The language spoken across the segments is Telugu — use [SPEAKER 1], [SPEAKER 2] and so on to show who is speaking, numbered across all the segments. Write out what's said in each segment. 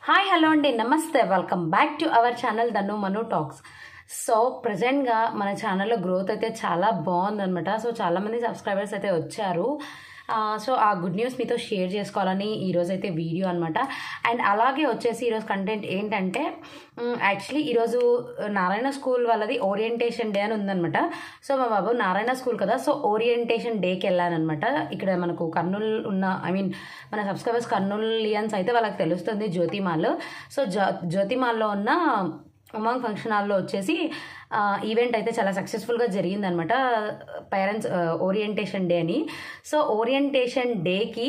[SPEAKER 1] హాయ్ హలో అండి నమస్తే welcome back to our channel Dhannu Manu talks so ప్రజెంట్గా మన ఛానల్లో గ్రోత్ అయితే చాలా బాగుందనమాట సో చాలామంది సబ్స్క్రైబర్స్ అయితే వచ్చారు ఆ, సో ఆ గుడ్ న్యూస్ మీతో షేర్ చేసుకోవాలని ఈరోజు అయితే వీడియో అనమాట అండ్ అలాగే వచ్చేసి ఈరోజు కంటెంట్ ఏంటంటే యాక్చువల్లీ ఈరోజు నారాయణ స్కూల్ వాళ్ళది ఓరియంటేషన్ డే అని ఉందనమాట సో మా బాబు నారాయణ స్కూల్ కదా సో ఓరియంటేషన్ డేకి వెళ్ళానమాట ఇక్కడ మనకు కర్నూలు ఉన్న ఐ మీన్ మన సబ్స్క్రైబర్స్ కర్నూలియన్స్ అయితే వాళ్ళకి తెలుస్తుంది జ్యోతిమాల్ సో జ్యో జ్యోతిమాల్లో ఉన్న ఉమాంగ్ ఫంక్షన్ హాల్లో వచ్చేసి ఆ, ఈవెంట్ అయితే చాలా సక్సెస్ఫుల్గా జరిగిందనమాట పేరెంట్స్ ఓరియంటేషన్ డే అని సో ఓరియంటేషన్ డేకి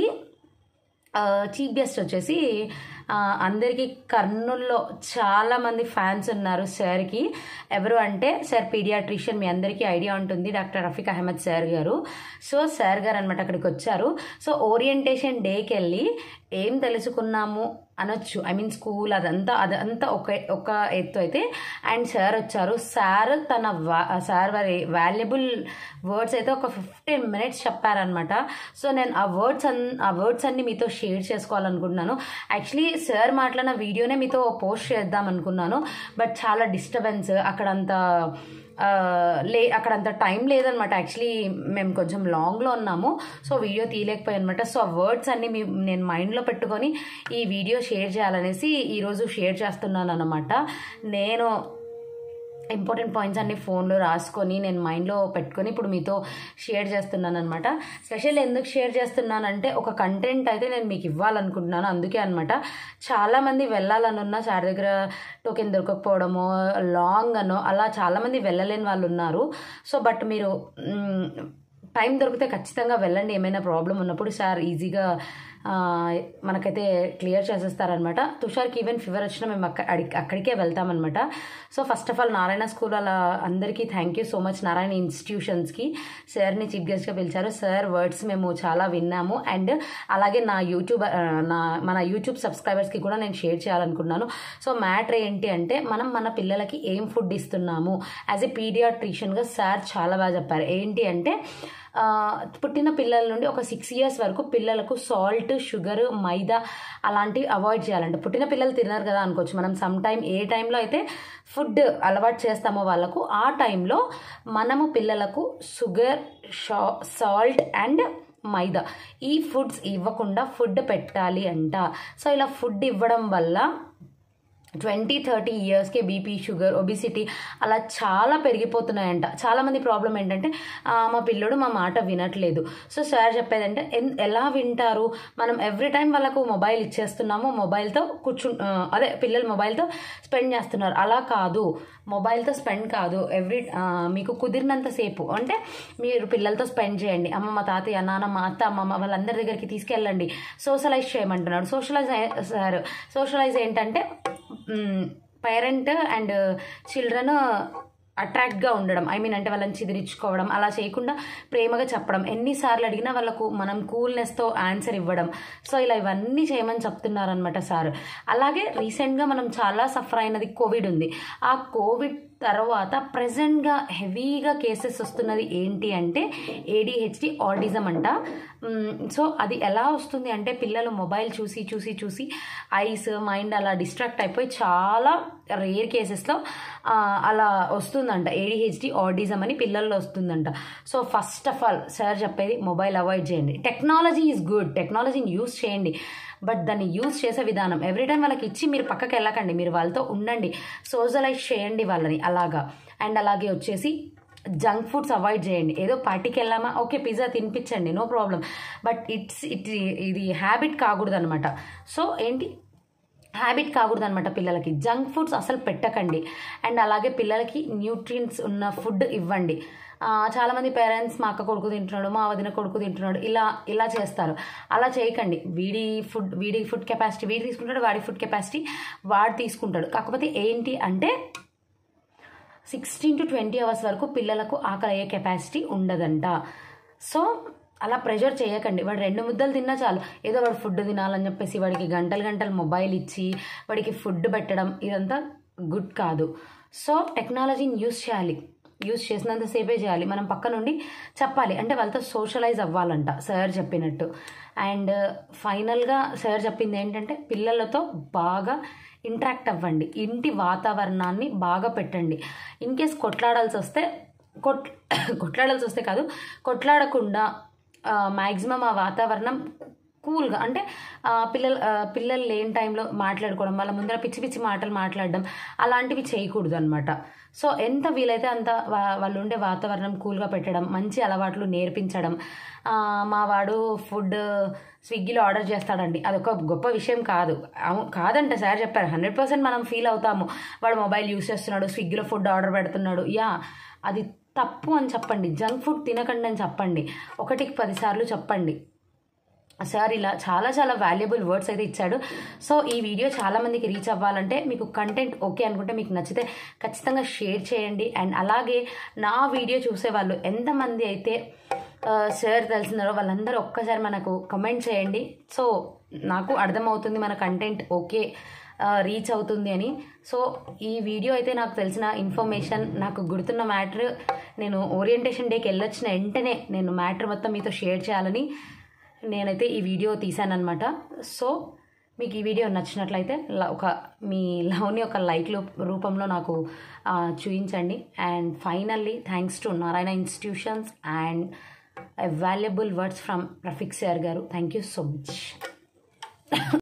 [SPEAKER 1] చీఫ్ గెస్ట్ వచ్చేసి ఆ, అందరికీ కర్నూల్లో చాలా మంది ఫ్యాన్స్ ఉన్నారు సార్కి ఎవరు అంటే సార్ పీడియాట్రిషియన్ మీ అందరికీ ఐడియా ఉంటుంది డాక్టర్ రఫీక్ అహ్మద్ సార్ గారు సో సార్ గారు అనమాట అక్కడికి వచ్చారు సో ఓరియంటేషన్ డేకి వెళ్ళి ఏం తెలుసుకున్నాము అనొచ్చు ఐ మీన్ స్కూల్ అదంతా అదంతా ఒక ఒక ఎత్తు అయితే అండ్ సార్ వచ్చారు సార్ తన వా- సార్ వారి వాల్యుబుల్ వర్డ్స్ అయితే ఒక ఫిఫ్టీన్ మినిట్స్ చెప్పారనమాట సో నేను ఆ వర్డ్స్ అన్ ఆ వర్డ్స్ అన్ని మీతో షేర్ చేసుకోవాలనుకుంటున్నాను యాక్చువల్లీ సార్ మాట్లాడిన వీడియోనే మీతో పోస్ట్ చేద్దాం అనుకున్నాను బట్ చాలా డిస్టర్బెన్స్ అక్కడంతా ఆ, లే అక్కడ అంత టైం లేదనమాట యాక్చువల్లీ మేము కొంచెం లాంగ్లో ఉన్నాము సో వీడియో తీయలేకపోయాయి అనమాట సో ఆ వర్డ్స్ అన్ని మీ నేను మైండ్లో పెట్టుకొని ఈ వీడియో షేర్ చేయాలనేసి ఈరోజు షేర్ చేస్తున్నాను అనమాట నేను ఇంపార్టెంట్ పాయింట్స్ అన్ని ఫోన్లో రాసుకొని నేను మైండ్లో పెట్టుకొని ఇప్పుడు మీతో షేర్ చేస్తున్నాను అనమాట స్పెషల్ ఎందుకు షేర్ చేస్తున్నానంటే ఒక కంటెంట్ అయితే నేను మీకు ఇవ్వాలనుకుంటున్నాను అందుకే అనమాట చాలామంది వెళ్ళాలనున్న సార్ దగ్గర టోకెన్ దొరకకపోవడమో లాంగ్ అనో అలా చాలామంది వెళ్ళలేని వాళ్ళు ఉన్నారు సో బట్ మీరు మ్, టైం దొరికితే ఖచ్చితంగా వెళ్ళండి ఏమైనా ప్రాబ్లం ఉన్నప్పుడు సార్ ఈజీగా ఆ, మనకైతే క్లియర్ చేసేస్తారనమాట తుషార్కి ఈవెన్ ఫీవర్ వచ్చినా మేము అక్క అడి- అక్కడికే వెళ్తామన్నమాట so first of all Narayana school అలా అందరికీ thank you so much Narayana ఇన్స్టిట్యూషన్స్కి సార్ని చీఫ్ గెస్ట్గా పిలిచారు సార్ వర్డ్స్ మేము చాలా విన్నాము అండ్ అలాగే నా యూట్యూబ్ ఆ, నా మన యూట్యూబ్ సబ్స్క్రైబర్స్కి కూడా నేను షేర్ చేయాలనుకుంటున్నాను సో మ్యాటర్ ఏంటి అంటే మనం మన పిల్లలకి ఏం ఫుడ్ ఇస్తున్నాము యాజ్ ఎ పీడియాట్రిషియన్గా సార్ చాలా బాగా చెప్పారు ఏంటి అంటే ఆ, పుట్టిన పిల్లల నుండి ఒక సిక్స్ ఇయర్స్ వరకు పిల్లలకు సాల్ట్ షుగర్ మైదా అలాంటివి అవాయిడ్ చేయాలంటే పుట్టిన పిల్లలు తిన్నారు కదా అనుకోవచ్చు మనం సమ్ టైం ఏ టైంలో అయితే ఫుడ్ అలవాటు చేస్తామో వాళ్ళకు ఆ టైంలో మనము పిల్లలకు షుగర్ షా సాల్ట్ అండ్ మైదా ఈ ఫుడ్స్ ఇవ్వకుండా ఫుడ్ పెట్టాలి అంట సో ఇలా ఫుడ్ ఇవ్వడం వల్ల ట్వంటీ థర్టీ ఇయర్స్కి బీపీ షుగర్ ఒబిసిటీ అలా చాలా పెరిగిపోతున్నాయంట చాలామంది ప్రాబ్లం ఏంటంటే "ఆ, మా పిల్లోడు మా మాట వినట్లేదు సో సార్ చెప్పేదంటే ఎన్- ఎలా వింటారు మనం ఎవ్రీ టైం వాళ్ళకు మొబైల్ ఇచ్చేస్తున్నాము మొబైల్తో కూర్చు ఆ, అదే పిల్లలు మొబైల్తో స్పెండ్ చేస్తున్నారు అలా కాదు మొబైల్తో స్పెండ్ కాదు ఎవ్రీ మీకు కుదిరినంత సేపు అంటే మీరు పిల్లలతో స్పెండ్ చేయండి అమ్మ మా తాతయ్య నాన్న మా అత్త అమ్మమ్మ వాళ్ళందరి దగ్గరికి తీసుకెళ్ళండి సోషలైజ్ చేయమంటున్నాడు సోషలైజ్ సార్ సోషలైజ్ ఏంటంటే పేరెంట్ అండ్ చిల్డ్రన్ అట్రాక్ట్గా ఉండడం ఐ మీన్ అంటే వాళ్ళని చిదిరించుకోవడం అలా చేయకుండా ప్రేమగా చెప్పడం ఎన్నిసార్లు అడిగినా వాళ్ళకు మనం కూల్నెస్తో ఆన్సర్ ఇవ్వడం సో ఇలా ఇవన్నీ చేయమని చెప్తున్నారనమాట సార్ అలాగే రీసెంట్గా మనం చాలా సఫర్ అయినది కోవిడ్ ఉంది ఆ కోవిడ్ తర్వాత ప్రజెంట్గా హెవీగా కేసెస్ వస్తున్నది ఏంటి అంటే ఏడిహెచ్డి ఆటిజం అంట మ్, సో అది ఎలా వస్తుంది అంటే పిల్లలు మొబైల్ చూసి చూసి చూసి ఐస్ మైండ్ అలా డిస్ట్రాక్ట్ అయిపోయి చాలా రేర్ కేసెస్లో అలా వస్తుందంట ఏడిహెచ్డి ఆటిజం అని పిల్లల్లో వస్తుందంట so first of all sir చెప్పేది మొబైల్ అవాయిడ్ చేయండి టెక్నాలజీ ఈజ్ గుడ్ టెక్నాలజీని యూస్ చేయండి బట్ దాన్ని యూజ్ చేసే విధానం ఎవ్రీ టైం వాళ్ళకి ఇచ్చి మీరు పక్కకి వెళ్ళకండి మీరు వాళ్ళతో ఉండండి సోషలైజ్ చేయండి వాళ్ళని అలాగా అండ్ అలాగే వచ్చేసి జంక్ ఫుడ్స్ అవాయిడ్ చేయండి ఏదో పార్టీకి వెళ్ళామా ఓకే పిజ్జా తినిపించండి no problem but it's it ఇది హ్యాబిట్ కాకూడదు అనమాట సో ఏంటి హ్యాబిట్ కాకూడదు అనమాట పిల్లలకి జంక్ ఫుడ్స్ అసలు పెట్టకండి అండ్ అలాగే పిల్లలకి న్యూట్రియంట్స్ ఉన్న ఫుడ్ ఇవ్వండి ఆ, చాలామంది పేరెంట్స్ మా అక్క కొడుకు తింటున్నాడు మా వదిన కొడుకు తింటున్నాడు ఇలా ఇలా చేస్తారు అలా చేయకండి వీడి ఫుడ్ వీడి ఫుడ్ కెపాసిటీ వీడి తీసుకుంటాడు వాడి ఫుడ్ కెపాసిటీ వాడు తీసుకుంటాడు కాకపోతే ఏంటి అంటే సిక్స్టీన్ టు ట్వంటీ అవర్స్ వరకు పిల్లలకు ఆకలి అయ్యే కెపాసిటీ ఉండదంట సో అలా ప్రెషర్ చేయకండి వాడు రెండు ముద్దలు తిన్నా చాలు ఏదో వాడు ఫుడ్ తినాలని చెప్పేసి వాడికి గంటలు గంటలు మొబైల్ ఇచ్చి వాడికి ఫుడ్ పెట్టడం ఇదంతా గుడ్ కాదు సో టెక్నాలజీని యూస్ చేయాలి యూస్ చేసినంతసేపే చేయాలి మనం పక్క నుండి చెప్పాలి అంటే వాళ్ళతో సోషలైజ్ అవ్వాలంట సార్ చెప్పినట్టు అండ్ ఫైనల్గా సార్ చెప్పింది ఏంటంటే పిల్లలతో బాగా ఇంటరాక్ట్ అవ్వండి ఇంటి వాతావరణాన్ని బాగా పెట్టండి ఇన్ కేస్ కొట్లాడాల్సి వస్తే కొట్ కొట్లాడాల్సి వస్తే కాదు కొట్లాడకుండా మ్యాక్సిమం ఆ వాతావరణం కూల్గా అంటే ఆ, పిల్లలు ఆ, పిల్లలు లేని టైంలో మాట్లాడుకోవడం వాళ్ళ ముందర పిచ్చి పిచ్చి మాటలు మాట్లాడడం అలాంటివి చేయకూడదు అనమాట సో ఎంత వీలైతే అంత వా- వాళ్ళు ఉండే వాతావరణం కూల్గా పెట్టడం మంచి అలవాట్లు నేర్పించడం ఆ, మా వాడు ఫుడ్ స్విగ్గీలో ఆర్డర్ చేస్తాడండి అదొక గొప్ప విషయం కాదు అవు- కాదంట సార్ చెప్పారు హండ్రెడ్ పర్సెంట్ మనం ఫీల్ అవుతాము వాడు మొబైల్ యూస్ చేస్తున్నాడు స్విగ్గీలో ఫుడ్ ఆర్డర్ పెడుతున్నాడు యా అది తప్పు అని చెప్పండి జంక్ ఫుడ్ తినకండి అని చెప్పండి ఒకటికి పదిసార్లు చెప్పండి సార్ ఇలా చాలా చాలా వాల్యుబుల్ వర్డ్స్ అయితే ఇచ్చాడు సో ఈ వీడియో చాలా మందికి రీచ్ అవ్వాలంటే మీకు కంటెంట్ ఓకే అనుకుంటే మీకు నచ్చితే ఖచ్చితంగా షేర్ చేయండి అండ్ అలాగే నా వీడియో చూసే వాళ్ళు ఎంతమంది అయితే ఆ, సార్ తెలిసినారో వాళ్ళందరూ ఒక్కసారి మనకు కమెంట్ చేయండి సో నాకు అర్థమవుతుంది మన కంటెంట్ ఓకే రీచ్ అవుతుంది అని సో ఈ వీడియో అయితే నాకు తెలిసిన ఇన్ఫర్మేషన్ నాకు గుర్తున్న మ్యాటర్ నేను ఓరియంటేషన్ డేకి వెళ్ళొచ్చిన వెంటనే నేను మ్యాటర్ మొత్తం మీతో షేర్ చేయాలని నేనైతే ఈ వీడియో తీశానమాట సో మీకు ఈ వీడియో నచ్చినట్లయితే ల- ఒక మీ లవ్ని ఒక లైక్ రూపంలో నాకు ఆ, చూపించండి and finally thanks to Narayana institutions and valuable words from Rafiq sir garu thank you so much